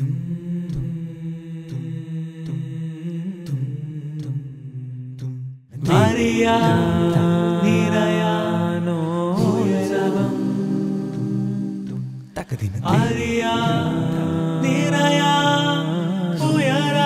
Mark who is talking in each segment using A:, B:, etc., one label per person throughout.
A: അറിയാ നിറയാനോ ഉത്സവം അറിയാ നിറയാ ഉയരാ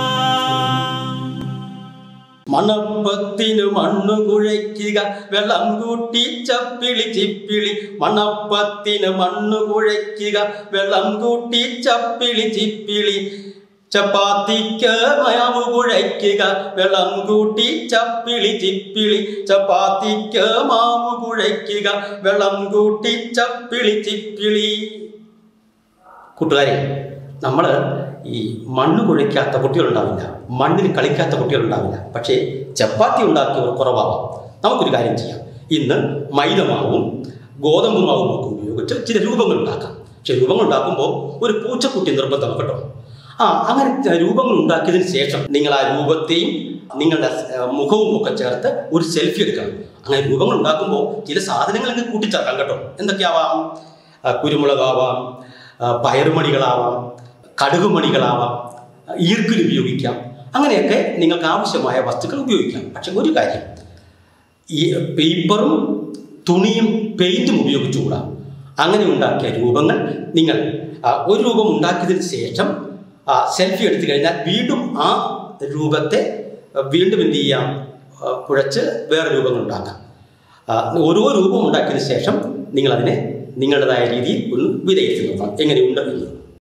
B: മണപ്പത്തിന് മണ്ണു കുഴയ്ക്കുക വെള്ളം കൂട്ടി ചപ്പിളി ചിപ്പിളി മണപ്പത്തിന് മണ്ണു കുഴയ്ക്കുക വെള്ളം കൂട്ടി ചപ്പിളി ചിപ്പിളി ചപ്പാത്തിക്ക് മാവ് കുഴയ്ക്കുക വെള്ളം കൂട്ടി ചപ്പിളി ചിപ്പിളി ചപ്പാത്തിക്ക് മാവ് കുഴയ്ക്കുക വെള്ളം കൂട്ടി ചപ്പിളി ചിപ്പിളി കൂട്ടുകാരെ നമ്മൾ ഈ മണ്ണ് കുഴയ്ക്കാത്ത കുട്ടികളുണ്ടാവില്ല മണ്ണിൽ കളിക്കാത്ത കുട്ടികളുണ്ടാവില്ല പക്ഷേ ചപ്പാത്തി ഉണ്ടാക്കിയവർ കുറവാവാം നമുക്കൊരു കാര്യം ചെയ്യാം ഇന്ന് മൈദമാവും ഗോതമ്പ് മാവും ഒക്കെ ഉപയോഗിച്ച് ചില രൂപങ്ങൾ ഉണ്ടാക്കാം പക്ഷേ രൂപങ്ങൾ ഉണ്ടാക്കുമ്പോൾ ഒരു പൂച്ചക്കുട്ടി നിർബന്ധമാണ് കേട്ടോ ആ അങ്ങനെ ച- രൂപങ്ങൾ ഉണ്ടാക്കിയതിന് ശേഷം നിങ്ങൾ ആ രൂപത്തെയും നിങ്ങളുടെ ആ, മുഖവും ഒക്കെ ചേർത്ത് ഒരു സെൽഫി എടുക്കണം അങ്ങനെ രൂപങ്ങൾ ഉണ്ടാക്കുമ്പോൾ ചില സാധനങ്ങളൊക്കെ കൂട്ടിച്ചേർക്കാം കേട്ടോ എന്തൊക്കെയാവാം ആ, കുരുമുളകാവാം ആ, പയറുമണികളാവാം കടുകുമണികളാവാം ഈർക്കിൽ ഉപയോഗിക്കാം അങ്ങനെയൊക്കെ നിങ്ങൾക്ക് ആവശ്യമായ വസ്തുക്കൾ ഉപയോഗിക്കാം പക്ഷെ ഒരു കാര്യം ഈ പേപ്പറും തുണിയും പെയിന്റും ഉപയോഗിച്ചുകൂടാ അങ്ങനെ ഉണ്ടാക്കിയ രൂപങ്ങൾ നിങ്ങൾ ആ, ഒരു രൂപം ഉണ്ടാക്കിയതിന് ശേഷം ആ, സെൽഫി എടുത്തു കഴിഞ്ഞാൽ വീണ്ടും ആ രൂപത്തെ ആ, വീണ്ടും എന്ത് ചെയ്യാം ആ, കുഴച്ച് വേറെ രൂപങ്ങൾ ഉണ്ടാക്കാം ആ, ഓരോ രൂപം ഉണ്ടാക്കിയതിന് ശേഷം നിങ്ങൾ അതിനെ നിങ്ങളുടേതായ രീതിയിൽ ഒന്ന് വിലയിരുത്തി നോക്കണം എങ്ങനെയുണ്ട് എന്ന്